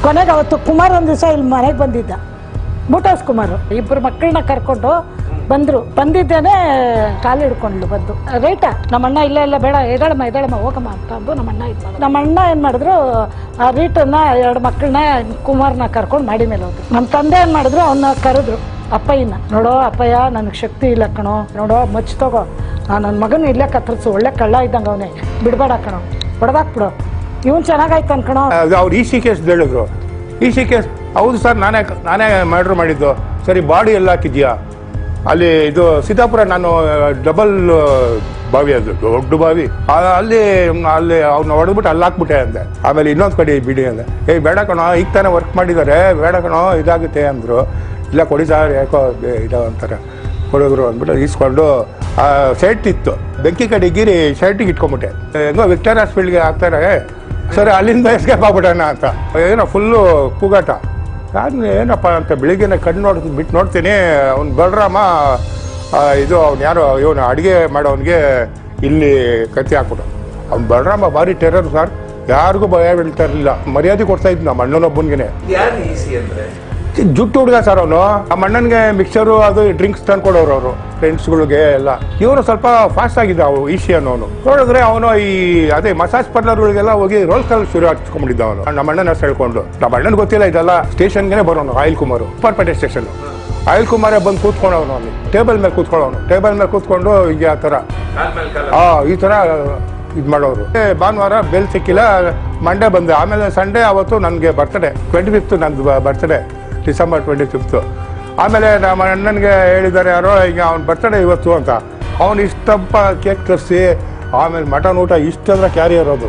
ಕೊನೆಗೆ ಅವತ್ತು ಕುಮಾರ್ ಒಂದು ದಿವಸ ಇಲ್ಲಿ ಮನೆಗೆ ಬಂದಿದ್ದ ಬೂಟಾಸ್ ಕುಮಾರ್ ಇಬ್ಬರು ಮಕ್ಕಳನ್ನ ಕರ್ಕೊಂಡು ಬಂದ್ರು ಬಂದಿದ್ದೇನೆ ಕಾಲು ಹಿಡ್ಕೊಂಡ್ಲು ಬಂದು ರೈಟಾ ನಮ್ಮ ಅಣ್ಣ ಇಲ್ಲ ಇಲ್ಲ ಬೇಡ ಎದಳಮ್ಮ ಎದಳಮ್ಮ ಹೋಗಮ್ಮ ಅಂತ ಅಂದು ನಮ್ಮ ಅಣ್ಣ ಇದು ಮಾಡಿದ್ರು. ನಮ್ಮ ಅಣ್ಣ ಏನ್ ಮಾಡಿದ್ರು ಆ ರೀಟನ್ನ ಎರಡು ಮಕ್ಕಳನ್ನ ಕುಮಾರ್ನ ಕರ್ಕೊಂಡು ಮಾಡಿ ಮೇಲೆ ಹೋದ್ರು ನಮ್ಮ ತಂದೆ ಏನ್ ಮಾಡಿದ್ರು ಅವನ್ನ ಕರೆದ್ರು ಅಪ್ಪಯ್ಯನ ನೋಡೋ ಅಪ್ಪಯ್ಯ ನನಗೆ ಶಕ್ತಿ ಇಲ್ಲ ಕಣೋ ನೋಡೋ ಮಚ್ ತಗೋ ನನ್ನ ಮಗನ ಇಲ್ಲೇ ಕತ್ತರಿಸು ಒಳ್ಳೆ ಕಳ್ಳ ಇದ್ದಂಗೆ ಅವನೇ ಬಿಡ್ಬೇಡ ಕಣೋ ಹೊಡೆದಾಕ್ಬಿಡು ಇವನ್ ಚೆನ್ನಾಗಾಯ್ತು ಅನ್ಕಣೋ ಅದು ಅವ್ರು ಈ ಸಿ ಕೇಸ್ ಹೇಳಿದ್ರು ಈ ಸಿ ಕೇಸ್ ಹೌದು ಸರ್ ನಾನೇ ನಾನೇ ಮರ್ಡರ್ ಮಾಡಿದ್ದು ಸರಿ ಬಾಡಿ ಎಲ್ಲ ಹಾಕಿದ್ಯಾ ಅಲ್ಲಿ ಇದು ಸೀತಾಪುರ ನಾನು ಡಬಲ್ ಬಾವಿ ಅದು ದೊಡ್ಡ ಬಾವಿ ಆ- ಅಲ್ಲಿ ಅಲ್ಲಿ ಅವ್ನ ಹೊಡೆದ್ಬಿಟ್ಟು ಅಲ್ಲಿ ಹಾಕ್ಬಿಟ್ಟೆ ಅಂದೆ ಆಮೇಲೆ ಇನ್ನೊಂದು ಕಡೆ ಬಿಡಿ ಅಂದೆ ಏಯ್ ಬೇಡ ಕಣೋ ಈಗ ತಾನೇ ವರ್ಕ್ ಮಾಡಿದ್ದಾರೆ ಬೇಡ ಕಣೋ ಇದಾಗುತ್ತೆ ಅಂದರು ಇಲ್ಲ ಕೊಡಿ ಸರ್ ಯಾಕೋ ಬೇ- ಇದು ಅಂತಾರೆ ಹುಡುಗರು ಅಂದ್ಬಿಟ್ಟು ಈಸ್ಕೊಂಡು ಆ ಶರ್ಟ್ ಇತ್ತು ಬೆಂಕಿ ಕಡೆ ಗಿರಿ ಶರ್ಟಿಗೆ ಇಟ್ಕೊಂಬಿಟ್ಟೆ ಹೆಂಗೋ ವಿಕ್ಟರ್ ಹಾಸ್ಪಿಟ್ಲ್ಗೆ ಹಾಕ್ತಾರೆ ಸರಿ ಅಲ್ಲಿಂದ ಎಸ್ಕೇಪ್ ಆಗ್ಬಿಟ್ಟಣ ಅಂತ ಏನೋ ಫುಲ್ಲು ಕೂಗಾಟ ನಾನು ಏನಪ್ಪ ಅಂತ ಬೆಳಿಗ್ಗೆನೆ ಕಣ್ಣು ನೋಡ್ ಬಿಟ್ಟು ನೋಡ್ತೀನಿ ಅವ್ನು ಬಲರಾಮ ಆ, ಇದು ಅವ್ನು ಯಾರೋ ಇವನು ಅಡುಗೆ ಮಾಡೋವನಿಗೆ ಇಲ್ಲಿ ಕತ್ತಿ ಹಾಕ್ಬಿಟ್ಟು ಅವ್ನು ಬಲರಾಮ ಭಾರಿ ಟೆರರ್ ಸರ್ ಯಾರಿಗೂ ಭಯ ಬೀಳ್ತಾ ಇರಲಿಲ್ಲ ಮರ್ಯಾದೆ ಕೊಡ್ತಾ ಇದ್ದು ನಮ್ಮ ಅಣ್ಣನೊಬ್ಬನಿಗೆ ಯಾರು ಈಸಿ ಅಂದ್ರೆ ಜುಟ್ಟು ಹುಡುಗ ಸರ್ ಅವನು ನಮ್ಮ ಅಣ್ಣನಿಗೆ ಮಿಕ್ಸರು ಅದು ಡ್ರಿಂಕ್ಸ್ ತಂದ್ಕೊಡೋರು ಅವರು ಫ್ರೆಂಡ್ಸ್ಗಳಿಗೆ ಎಲ್ಲ ಇವನು ಸ್ವಲ್ಪ ಫಾಸ್ಟ್ ಆಗಿದ್ದ ಅವು ಈಶಿ ಅನ್ನೋನು ನೋಡಿದ್ರೆ ಅವನು ಈ ಅದೇ ಮಸಾಜ್ ಪಾರ್ಲರ್ಗಳಿಗೆಲ್ಲ ಹೋಗಿ ರೋಲ್ ಕಾಲ್ ಶುರು ಹಚ್ಕೊಂಡಿದ್ದ ಅವನು ನಮ್ಮ ಅಣ್ಣನ ಹೆಸ್ರು ಹೇಳ್ಕೊಂಡು ನಮ್ಮ ಅಣ್ಣನ ಗೊತ್ತಿಲ್ಲ ಇದೆಲ್ಲ ಸ್ಟೇಷನ್ಗೆ ಬರೋನು oil Kumar Upparpete station oil ಕುಮಾರೇ ಬಂದು ಕೂತ್ಕೊಂಡವನು ಅಲ್ಲಿ ಟೇಬಲ್ ಮೇಲೆ ಕೂತ್ಕೊಳ್ಳೋನು ಟೇಬಲ್ ಮೇಲೆ ಕೂತ್ಕೊಂಡು ಹೀಗೆ ಆ ಥರ ಕಾಲ್ ಮೇಲೆ ಕಾಲ ಆ ಈ ತರ ಇದು ಮಾಡೋರು ಏ, ಭಾನುವಾರ ಬೆಲ್ ಸಿಕ್ಕಿಲ್ಲ ಮಂಡೇ ಬಂದೆ ಆಮೇಲೆ ಸಂಡೇ ಅವತ್ತು ನನಗೆ ಬರ್ತಡೇ ಟ್ವೆಂಟಿ ಫಿಫ್ತ್ ನಂದು ಬರ್ತಡೇ ಡಿಸೆಂಬರ್ ಟ್ವೆಂಟಿ ಫಿಫ್ತು ಆಮೇಲೆ ನಮ್ಮ ಅಣ್ಣನಿಗೆ ಹೇಳಿದ್ದಾರೆ ಯಾರೋ ಈಗ ಅವ್ನ ಬರ್ತಡೇ ಇವತ್ತು ಅಂತ ಅವನು ಇಷ್ಟಪ್ಪ ಕೇಕ್ ತರಿಸಿ ಆಮೇಲೆ ಮಟನ್ ಊಟ ಇಷ್ಟಂದ್ರೆ ಕ್ಯಾರಿಯರ್ ಅದು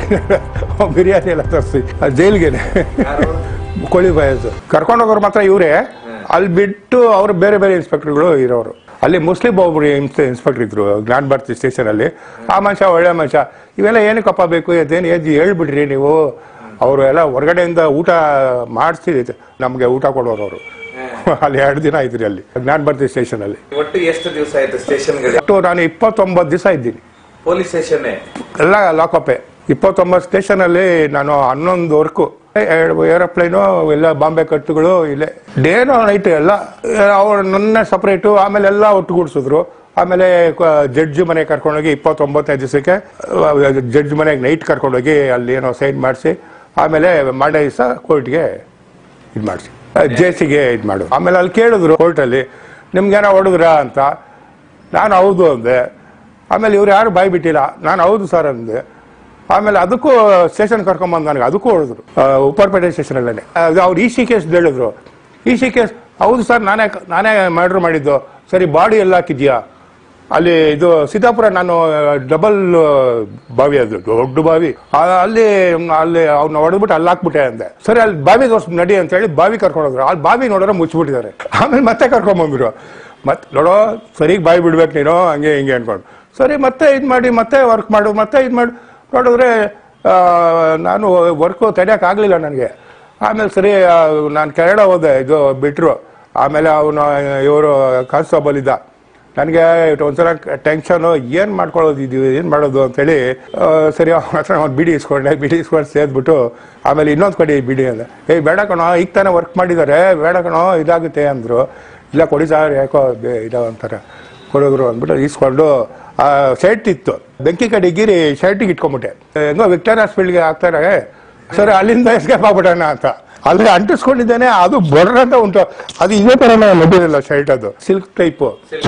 ಬಿರಿಯಾನಿ ಎಲ್ಲ ತರಿಸಿ ಜೈಲ್ಗೆನೆ ಯಾರು ಕೋಳಿ ಬಾಯಸ್ ಕರ್ಕೊಂಡೋಗೋರು ಮಾತ್ರ ಇವರೇ ಅಲ್ಲಿ ಬಿಟ್ಟು ಅವರು ಬೇರೆ ಬೇರೆ ಇನ್ಸ್ಪೆಕ್ಟರ್ಗಳು ಇರೋರು ಅಲ್ಲಿ ಮುಸ್ಲಿಂ ಒಬ್ಬರು ಇನ್ಸ್ಪೆಕ್ಟರ್ ಇದ್ರು ಜ್ಞಾನ ಭಾರತಿ ಸ್ಟೇಷನ್ ಅಲ್ಲಿ ಆ ಮನುಷ್ಯ ಒಳ್ಳೆ ಮನುಷ್ಯ ಇವೆಲ್ಲ ಏನಕ್ಕಪ್ಪ ಬೇಕು ಅದೇನು ಏಜ್ ಹೇಳ್ಬಿಡ್ರಿ ನೀವು ಅವರು ಎಲ್ಲ ಹೊರಗಡೆಯಿಂದ ಊಟ ಮಾಡಿಸಿ ನಮಗೆ ಊಟ ಕೊಡೋರು ಅವರು ಅಲ್ಲಿ ಎರಡು ದಿನ ಇದ್ರಿ ಅಲ್ಲಿ ಜ್ಞಾನ ಭಾರತಿ ಸ್ಟೇಷನ್ ಅಲ್ಲಿ ಒಟ್ಟು ಎಷ್ಟು ದಿವಸ ಆಯ್ತು ಸ್ಟೇಷನ್ಗೆ ಒಟ್ಟು ನಾನು ಇಪ್ಪತ್ತೊಂಬತ್ತು ದಿವಸ ಇದ್ದೀನಿ ಪೊಲೀಸ್ ಸ್ಟೇಷನ್ನೇ ಎಲ್ಲ ಲಾಕಪ್ಪೆ ಇಪ್ಪತ್ತೊಂಬತ್ತು ಸ್ಟೇಷನ್ ಅಲ್ಲಿ ನಾನು ಹನ್ನೊಂದು ವರ್ಕು ಏರೋಪ್ಲೇನು ಎಲ್ಲ ಬಾಂಬೆ ಕಟ್ಟುಗಳು ಇಲ್ಲೇ ಡೇನೋ ನೈಟ್ ಎಲ್ಲ ಅವ್ರು ನನ್ನ ಸಪ್ರೇಟು ಆಮೇಲೆ ಎಲ್ಲ ಒಟ್ಟುಗೂಡಿಸಿದ್ರು ಆಮೇಲೆ ಜಡ್ಜ್ ಮನೆಗೆ ಕರ್ಕೊಂಡೋಗಿ ಇಪ್ಪತ್ತೊಂಬತ್ತನೇ ದಿವಸಕ್ಕೆ ಜಡ್ಜ್ ಮನೆಗೆ ನೈಟ್ ಕರ್ಕೊಂಡೋಗಿ ಅಲ್ಲಿ ಏನೋ ಸೈನ್ ಮಾಡಿಸಿ ಆಮೇಲೆ ಮಂಡೇ ದಿವಸ ಕೋರ್ಟ್ಗೆ ಇದು ಮಾಡಿಸಿ ಜೇಸಿಗೆ ಇದು ಮಾಡು ಆಮೇಲೆ ಅಲ್ಲಿ ಕೇಳಿದ್ರು ಕೋರ್ಟಲ್ಲಿ ನಿಮ್ಗೇನೋ ಹೊಡೆದ್ರ ಅಂತ ನಾನು ಹೌದು ಅಂದೆ ಆಮೇಲೆ ಇವ್ರು ಯಾರು ಬಾಯಿ ಬಿಟ್ಟಿಲ್ಲ ನಾನು ಹೌದು ಸರ್ ಅಂದೆ ಆಮೇಲೆ ಅದಕ್ಕೂ ಸ್ಟೇಷನ್ ಕರ್ಕೊಂಬಂದು ನನಗೆ ಅದಕ್ಕೂ ಹೊಡೆದ್ರು ಆ, ಉಪ್ಪರ್ಪೇಟೆ ಸ್ಟೇಷನಲ್ಲೇ ಅದು ಅವ್ರು ಈ ಸಿ ಕೇಸ್ ಹೇಳಿದ್ರು ಈ ಸಿ ಕೇಸ್ ಹೌದು ಸರ್ ನಾನೇ ನಾನೇ ಮರ್ಡರ್ ಮಾಡಿದ್ದು ಸರಿ ಬಾಡಿ ಎಲ್ಲ ಹಾಕಿದ್ಯಾ ಅಲ್ಲಿ ಇದು ಸೀತಾಪುರ ನಾನು ಡಬಲ್ ಬಾವಿ ಅದು ದೊಡ್ಡ ಬಾವಿ ಆ, ಅಲ್ಲಿ ಅಲ್ಲಿ ಅವ್ನ ಹೊಡೆದ್ಬಿಟ್ಟು ಅಲ್ಲಿ ಹಾಕ್ಬಿಟ್ಟೆ ಅಂದೆ ಸರಿ ಅಲ್ಲಿ ಬಾವಿ ತೋರ್ಸ್ ನಡಿ ಅಂತ ಹೇಳಿ ಬಾವಿ ಕರ್ಕೊಂಡು ಹೋದ್ರು ಅಲ್ಲಿ ಬಾವಿ ನೋಡಿದ್ರೆ ಮುಚ್ಚಿಬಿಟ್ಟಿದ್ದಾರೆ ಆಮೇಲೆ ಮತ್ತೆ ಕರ್ಕೊಂಬಂದ್ರು ಮತ್ತೆ ನೋಡೋ ಸರಿಗೆ ಬಾವಿ ಬಿಡ್ಬೇಕು ನೀನು ಹಂಗೆ ಹಿಂಗೆ ಅನ್ಕೊಂಡು ಸರಿ ಮತ್ತೆ ಇದು ಮಾಡಿ ಮತ್ತೆ ವರ್ಕ್ ಮಾಡು ಮತ್ತೆ ಇದು ಮಾಡು ನೋಡಿದ್ರೆ ಆ, ನಾನು ವರ್ಕು ತಡೆಯೋಕ್ಕಾಗಲಿಲ್ಲ ನನಗೆ ಆಮೇಲೆ ಸರಿ ನಾನು ಕೆರಳ ಹೋದೆ ಇದು ಬಿಟ್ರು ಆಮೇಲೆ ಅವನು ಇವರು ಕಾನ್ಸ್ಟೇಬಲ್ ಇದ್ದ ನನಗೆ ಒಂಥರ ಟೆನ್ಷನು ಏನು ಮಾಡ್ಕೊಳ್ಳೋದು ಇದು ಏನು ಮಾಡೋದು ಅಂತೇಳಿ ಆ, ಸರಿ ಅವನ ಹತ್ರ ಒಂದು ಬಿಡಿ ಇಸ್ಕೊಂಡೆ ಬಿಡಿ ಇಸ್ಕೊಂಡು ಸೇದ್ಬಿಟ್ಟು ಆಮೇಲೆ ಇನ್ನೊಂದು ಕಡೆ ಬಿಡಿ ಅಂದೆ ಏಯ್ ಬೇಡ ಕಣೋ ಈಗ ತಾನೇ ವರ್ಕ್ ಮಾಡಿದ್ದಾರೆ ಬೇಡ ಕಣೋ ಇದಾಗುತ್ತೆ ಅಂದರು ಇಲ್ಲ ಕೊಡಿ ಸರ್ ಯಾಕೋ ಬೇ- ಇದು ಅಂತಾರೆ ಹುಡುಗರು ಅಂದ್ಬಿಟ್ಟು ಈಸ್ಕೊಂಡು ಆ ಶರ್ಟ್ ಇತ್ತು ಬೆಂಕಿ ಕಡೆ ಗಿರಿ ಶರ್ಟಿಗೆ ಇಟ್ಕೊಂಬಿಟ್ಟೆ ಹೆಂಗೋ ವಿಕ್ಟರ್ ಹಾಸ್ಪಿಟ್ಲ್ಗೆ ಹಾಕ್ತಾರೆ ಸರಿ ಅಲ್ಲಿಂದ ಎಸ್ಕೇಪ್ ಆಗ್ಬಿಟ್ಟಣ ಅಂತ ಅಲ್ಲಿ ಅಂಟಿಸ್ಕೊಂಡಿದ್ದೇನೆ ಅದು ಬೊಡ್ರ ಅಂತ ಉಂಟು ಅದು ಇದೇ ತರ ಮೆಟೀರಿಯಲ್ ಶರ್ಟ್ ಅದು ಸಿಲ್ಕ್ ಟೈಪ್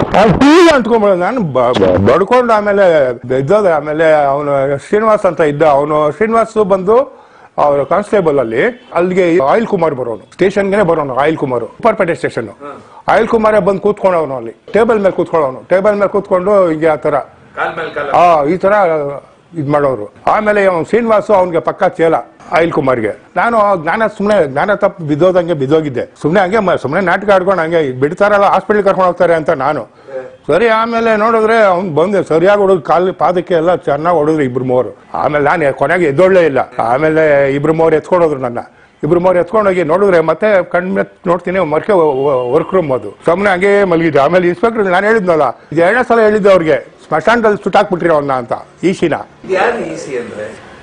ಫುಲ್ ಅಂಟ್ಕೊಂಡ್ಬಿಡ ನಾನು ಬ- ಬ- ಬಡ್ಕೊಂಡು ಆಮೇಲೆ ಇದ್ದೋದ ಆಮೇಲೆ ಅವನು ಶ್ರೀನಿವಾಸ್ ಅಂತ ಇದ್ದ ಅವನು ಶ್ರೀನಿವಾಸ್ ಬಂದು ಅವ್ರ ಕಾನ್ಸ್ಟೇಬಲ್ ಅಲ್ಲಿ ಅಲ್ಲಿಗೆ ಆಯಿಲ್ ಕುಮಾರ್ ಬರೋನು ಸ್ಟೇಷನ್ಗೆ ಬರೋನು oil Kumar Upparpete station oil ಕುಮಾರೇ ಬಂದು ಕೂತ್ಕೊಂಡವನು ಅಲ್ಲಿ ಟೇಬಲ್ ಮೇಲೆ ಕೂತ್ಕೊಳ್ಳೋನು ಟೇಬಲ್ ಮೇಲೆ ಕೂತ್ಕೊಂಡು ಹಿಂಗೆ ಆ ತರ ಕಾಲ್ ಮೇಲೆ ಕಾಲ ಆ ಈ ತರ ಇದ್ ಮಾಡೋರು ಆಮೇಲೆ ಅವ್ನು ಶ್ರೀನಿವಾಸು ಅವನಿಗೆ ಪಕ್ಕ ಚೇಲ ಆಯಿಲ್ ಕುಮಾರ್ಗೆ ನಾನು ಜ್ಞಾನ ಸುಮ್ಮನೆ ಜ್ಞಾನ ತಪ್ಪು ಬಿದ್ದೋದಂಗೆ ಬಿದ್ದೋಗಿದ್ದೆ ಸುಮ್ಮನೆ ಹಂಗೆ ಸುಮ್ಮನೆ ನಾಟಕ ಆಡ್ಕೊಂಡು ಹಂಗೆ ಬಿಡ್ತಾರಲ್ಲ ಹಾಸ್ಪಿಟಲ್ ಕರ್ಕೊಂಡು ಹೋಗ್ತಾರೆ ಅಂತ ನಾನು ಸರಿ ಆಮೇಲೆ ನೋಡಿದ್ರೆ ಅವ್ನು ಬಂದೆ ಸರಿಯಾಗಿ ಹೊಡೋದು ಕಾಲು ಪಾದಕ್ಕೆ ಎಲ್ಲ ಚೆನ್ನಾಗಿ ಹೊಡೆದ್ರು ಇಬ್ರು ಮೂವರು ಆಮೇಲೆ ನಾನು ಕೊನೆಗೆ ಎದ್ದೊಳ್ಳೆ ಇಲ್ಲ ಆಮೇಲೆ ಇಬ್ರು ಮೂವರು ಎತ್ಕೊಂಡೋದ್ರು ನನ್ನ ಇಬ್ರು ಮೂರು ಎತ್ಕೊಂಡೋಗಿ ನೋಡಿದ್ರೆ ಮತ್ತೆ ಕಣ್ಮೆ ನೋಡ್ತೀನಿ ಮರ್ಕೆ ವರ್ಕ್ ರೂಮ್ ಅದು ಸುಮ್ಮನೆ ಹಂಗೆ ಮಲಗಿದ್ದೆ ಆಮೇಲೆ ಇನ್ಸ್ಪೆಕ್ಟರ್ ನಾನು ಹೇಳಿದ್ನಲ್ಲ ಇದು ಎರಡನೇ ಸಲ ಹೇಳಿದ್ದೆ ಅವ್ರಿಗೆ ಸ್ಮಶಾನದಲ್ಲಿ ಸುಟ್ಟಾಕ್ಬಿಟ್ರಿ ಅವನ್ನ ಅಂತ ಈಶಿನ ಯಾರು ಈಸಿ ಅಂದ್ರೆ